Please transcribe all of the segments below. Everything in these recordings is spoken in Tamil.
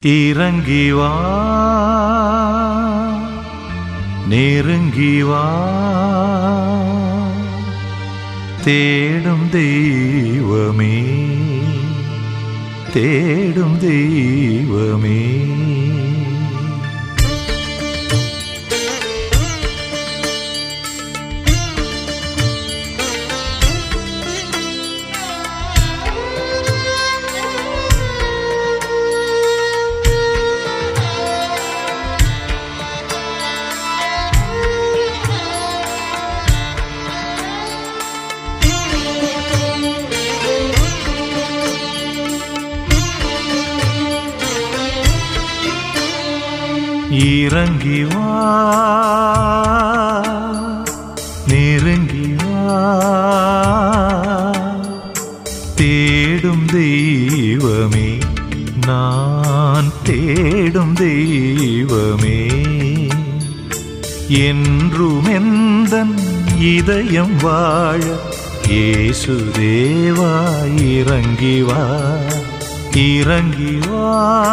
இறங்கி வா நெருங்கி வா தேடும் தெய்வமே தேடும் தெய்வமே இறங்கி வா நெருங்கி வா தேடும் தெய்வமே நான் தேடும் தெய்வமே என்றும் எந்தன் இதயம் வாழ இயேசு தேவா இறங்கி வா இறங்கி வா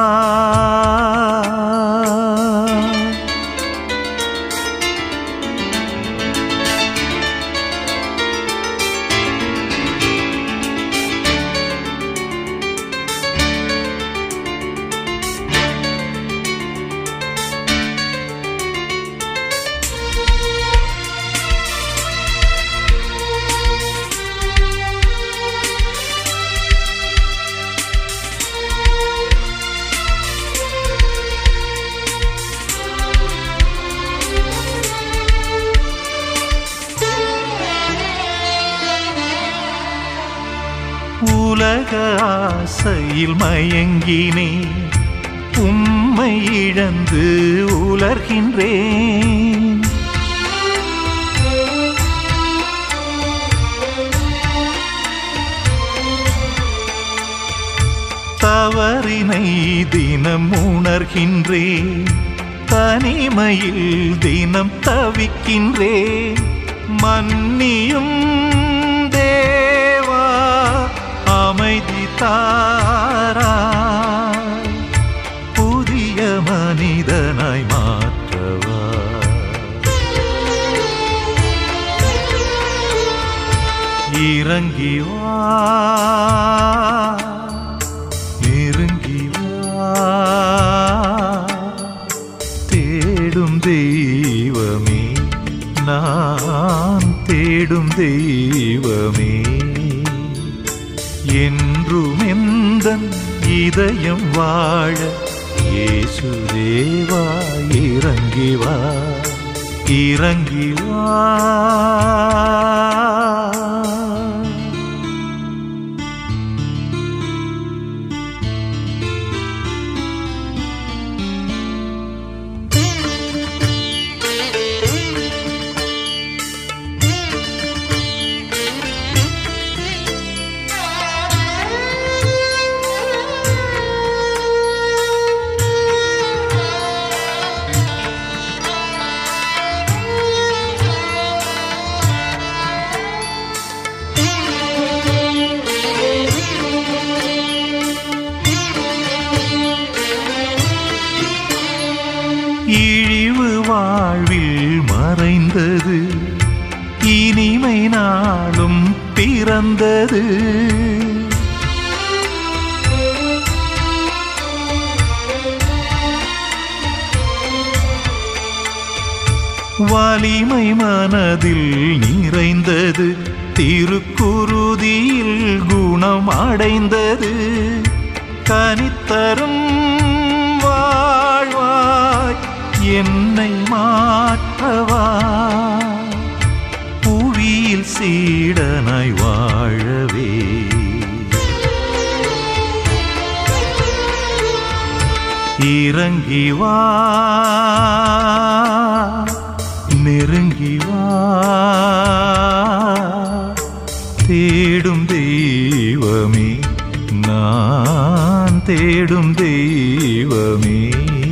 உலக ஆசையில் மயங்கினே உம்மை இழந்து உலர்கின்றேன் தவறினை தினம் உணர்கின்றேன் தனிமையில் தினம் தவிக்கின்றேன் மன்னியும் தேவா அமைதி தாரா புதிய மனிதனாய் மாற்றவா இறங்கி வா நெருங்கி வா தேடும் தெய்வமே நான் தேடும் தெய்வமே என்றும் எந்தன் இதயம் வாழ இயேசு தேவா இறங்கி வா இறங்கி வா இழிவு வாழ்வில் மறைந்தது இனிமை நாளும் பிறந்தது வலிமை மனதில் நிறைந்தது திருக்குருதியில் குணம் அடைந்தது கனித்தரும் வாழ்வாய் என்னை மாற்றவா புவியில் சீடனாய் வாழவே இறங்கி வா நெருங்கி வா தேடும் தெய்வமே நான் தேடும் தெய்வமே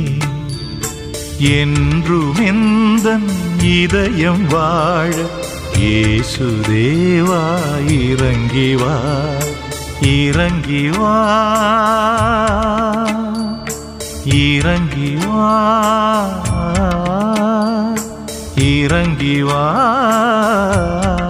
என்றும் எந்தன் இதயம் வாழ இயேசு தேவா இறங்கி வா இறங்கி வா இறங்கி வா இறங்கி வா